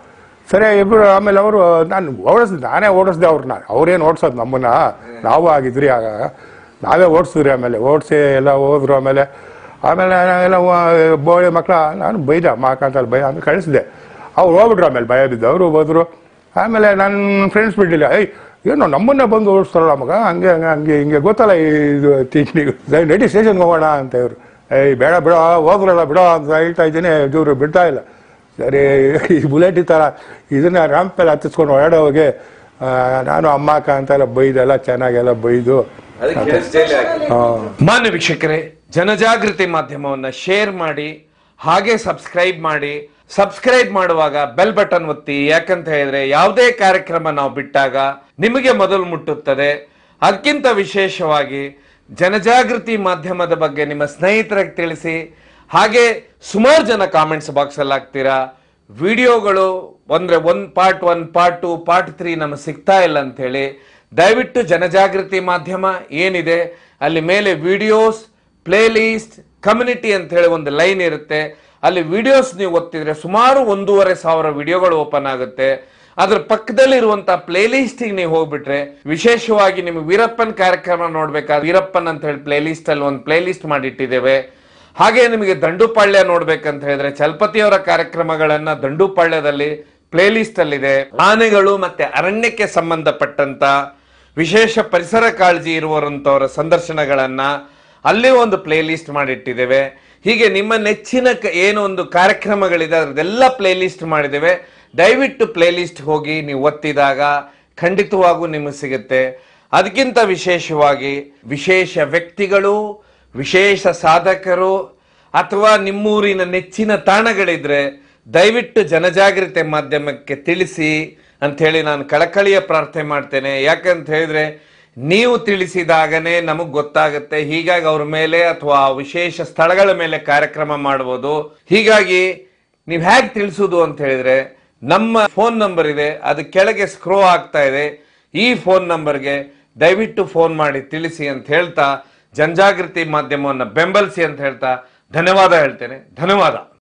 ಸರಿ ಇಬ್ರು ಆಮೇಲೆ ಅವರು ನಾನು ಓಡಿಸ್ದೆ ನಾನೇ ಓಡಿಸ್ದೆ ಅವ್ರನ್ನ ಅವ್ರೇನು ಓಡಿಸೋದು ನಮ್ಮನ್ನ ನಾವು ಆಗಿದ್ರಿ ಆಗ ನಾವೇ ಓಡಿಸಿದ್ರಿ ಆಮೇಲೆ ಓಡಿಸಿ ಎಲ್ಲ ಹೋದ್ರು ಆಮೇಲೆ ಆಮೇಲೆ ಎಲ್ಲ ಬೋಳಿ ಮಕ್ಕಳ ನಾನು ಬೈದೆ ಮಾಕಂತಲ್ಲಿ ಬೈ ಆಮೇಲೆ ಕಳಿಸಿದೆ ಅವ್ರು ಹೋಗ್ಬಿಟ್ರು ಆಮೇಲೆ ಭಯ ಬಿದ್ದು ಅವರು ಹೋದ್ರು ಆಮೇಲೆ ನನ್ನ ಫ್ರೆಂಡ್ಸ್ ಬಿಡ್ಲಿಲ್ಲ ಏಯ್ ಏನೋ ನಮ್ಮನ್ನೇ ಬಂದು ಓಡಿಸ್ತಾರಲ್ಲ ಮಗ ಹಂಗೆ ಹಂಗೆ ಹಂಗೆ ಹಿಂಗೆ ಗೊತ್ತಲ್ಲ ಇದು ಟೀಚ್ನಿಗೆ ನಡಿ ಸ್ಟೇಷನ್ಗೆ ಹೋಗೋಣ ಅಂತ ಇವರು ಏಯ್ ಬೇಡ ಬಿಡೋ ಹೋಗ್ರಲ್ಲ ಬಿಡೋ ಅಂತ ಹೇಳ್ತಾ ಇದ್ದೀನಿ ಇವರು ಬಿಡ್ತಾ ಇಲ್ಲ ಸರಿ ಈ ಬುಲೆಟ್ ಈ ಥರ ಇದನ್ನ ರ್ಯಾಂಪ್ ಮೇಲೆ ಹತ್ತಿಸ್ಕೊಂಡು ಓಡಾಡೋಗೆ ಆ, ನಾನು ಅಮ್ಮ ಅಕ್ಕ ಅಂತೆಲ್ಲ ಬೈದೆಲ್ಲ ಚೆನ್ನಾಗೆಲ್ಲ ಬೈದು ಅದಕ್ಕೆ ಹೇಳಿ ಜೈಲಿ ಹಾಕಿ ಆ, ಮಾನ್ಯ ವೀಕ್ಷಕರೇ ಜನಜಾಗೃತಿ ಮಾಧ್ಯಮವನ್ನ ಶೇರ್ ಮಾಡಿ ಹಾಗೆ ಸಬ್ಸ್ಕ್ರೈಬ್ ಮಾಡಿ ಸಬ್ಸ್ಕ್ರೈಬ್ ಮಾಡುವಾಗ ಬೆಲ್ ಬಟನ್ ಒತ್ತಿ ಯಾಕಂತ ಹೇಳಿದ್ರೆ ಯಾವುದೇ ಕಾರ್ಯಕ್ರಮ ನಾವು ಬಿಟ್ಟಾಗ ನಿಮಗೆ ಮೊದಲು ಮುಟ್ಟುತ್ತದೆ ಅದಕ್ಕಿಂತ ವಿಶೇಷವಾಗಿ ಜನಜಾಗೃತಿ ಮಾಧ್ಯಮದ ಬಗ್ಗೆ ನಿಮ್ಮ ಸ್ನೇಹಿತರಿಗೆ ತಿಳಿಸಿ ಹಾಗೆ ಸುಮಾರು ಜನ ಕಾಮೆಂಟ್ಸ್ ಬಾಕ್ಸ್ ಅಲ್ಲಿ ಹಾಕ್ತೀರಾ ವಿಡಿಯೋಗಳು ಅಂದ್ರೆ one part one part two part three ನಮಗೆ ಸಿಗ್ತಾ ಇಲ್ಲ ಅಂತ ಹೇಳಿ ದಯವಿಟ್ಟು ಜನಜಾಗೃತಿ ಮಾಧ್ಯಮ ಏನಿದೆ ಅಲ್ಲಿ ಮೇಲೆ ವಿಡಿಯೋಸ್ ಪ್ಲೇ ಲಿಸ್ಟ್ ಕಮ್ಯುನಿಟಿ ಅಂತ ಹೇಳಿ ಒಂದು ಲೈನ್ ಇರುತ್ತೆ ಅಲ್ಲಿ ವಿಡಿಯೋಸ್ ನೀವು ಒತ್ತಿದ್ರೆ ಸುಮಾರು ಒಂದೂವರೆ ಸಾವಿರ ವಿಡಿಯೋಗಳು ಓಪನ್ ಆಗುತ್ತೆ ಅದ್ರ ಪಕ್ಕದಲ್ಲಿ ಇರುವಂತ ಪ್ಲೇ ಲಿಸ್ಟ್ ನೀವು ಹೋಗ್ಬಿಟ್ರೆ ವಿಶೇಷವಾಗಿ ನಿಮ್ಗೆ ವೀರಪ್ಪನ್ ಕಾರ್ಯಕ್ರಮ ನೋಡ್ಬೇಕಾದ್ರೆ ವೀರಪ್ಪನ್ ಅಂತ ಹೇಳಿ ಪ್ಲೇ ಲಿಸ್ಟ್ ಅಲ್ಲಿ ಒಂದು ಪ್ಲೇ ಲಿಸ್ಟ್ ಮಾಡಿಟ್ಟಿದ್ದೇವೆ ಹಾಗೆ ನಿಮಗೆ ದಂಡುಪಾಳ್ಯ ನೋಡ್ಬೇಕಂತ ಹೇಳಿದ್ರೆ ಚಲಪತಿಯವರ ಕಾರ್ಯಕ್ರಮಗಳನ್ನ ದಂಡುಪಾಳ್ಯದಲ್ಲಿ ಪ್ಲೇ ಲಿಸ್ಟ್ ಅಲ್ಲಿದೆ ಆನೆಗಳು ಮತ್ತೆ ಅರಣ್ಯಕ್ಕೆ ಸಂಬಂಧಪಟ್ಟಂತ ವಿಶೇಷ ಪರಿಸರ ಕಾಳಜಿ ಇರುವಂತವರ ಸಂದರ್ಶನಗಳನ್ನ ಅಲ್ಲಿ ಒಂದು ಪ್ಲೇ ಲಿಸ್ಟ್ ಮಾಡಿಟ್ಟಿದ್ದೇವೆ ಹೀಗೆ ನಿಮ್ಮ ನೆಚ್ಚಿನ ಕ- ಏನು ಒಂದು ಕಾರ್ಯಕ್ರಮಗಳಿದೆ ಅದರದೆಲ್ಲ ಪ್ಲೇ ಲಿಸ್ಟ್ ಮಾಡಿದ್ದೇವೆ ದಯವಿಟ್ಟು ಪ್ಲೇ ಲಿಸ್ಟ್ ಹೋಗಿ ನೀವು ಒತ್ತಿದಾಗ ಖಂಡಿತವಾಗೂ ನಿಮಗೆ ಸಿಗುತ್ತೆ ಅದಕ್ಕಿಂತ ವಿಶೇಷವಾಗಿ ವಿಶೇಷ ವ್ಯಕ್ತಿಗಳು ವಿಶೇಷ ಸಾಧಕರು ಅಥವಾ ನಿಮ್ಮೂರಿನ ನೆಚ್ಚಿನ ತಾಣಗಳಿದ್ರೆ ದಯವಿಟ್ಟು ಜನಜಾಗೃತಿ ಮಾಧ್ಯಮಕ್ಕೆ ತಿಳಿಸಿ ಅಂತ ಹೇಳಿ ನಾನು ಕಳಕಳಿಯ ಪ್ರಾರ್ಥನೆ ಮಾಡ್ತೇನೆ ಯಾಕಂತ ಹೇಳಿದ್ರೆ ನೀವು ತಿಳಿಸಿದಾಗನೇ ನಮಗ್ ಗೊತ್ತಾಗುತ್ತೆ ಹೀಗಾಗಿ ಅವ್ರ ಮೇಲೆ ಅಥವಾ ಆ ವಿಶೇಷ ಸ್ಥಳಗಳ ಮೇಲೆ ಕಾರ್ಯಕ್ರಮ ಮಾಡ್ಬೋದು ಹೀಗಾಗಿ ನೀವು ಹೇಗೆ ತಿಳಿಸುದು ಅಂತ ಹೇಳಿದ್ರೆ ನಮ್ಮ ಫೋನ್ ನಂಬರ್ ಇದೆ ಅದು ಕೆಳಗೆ ಸ್ಕ್ರೋ ಆಗ್ತಾ ಇದೆ ಈ ಫೋನ್ ನಂಬರ್ಗೆ ದಯವಿಟ್ಟು ಫೋನ್ ಮಾಡಿ ತಿಳಿಸಿ ಅಂತ ಹೇಳ್ತಾ ಜನಜಾಗೃತಿ ಮಾಧ್ಯಮವನ್ನು ಬೆಂಬಲಿಸಿ ಅಂತ ಹೇಳ್ತಾ ಧನ್ಯವಾದ ಹೇಳ್ತೇನೆ ಧನ್ಯವಾದ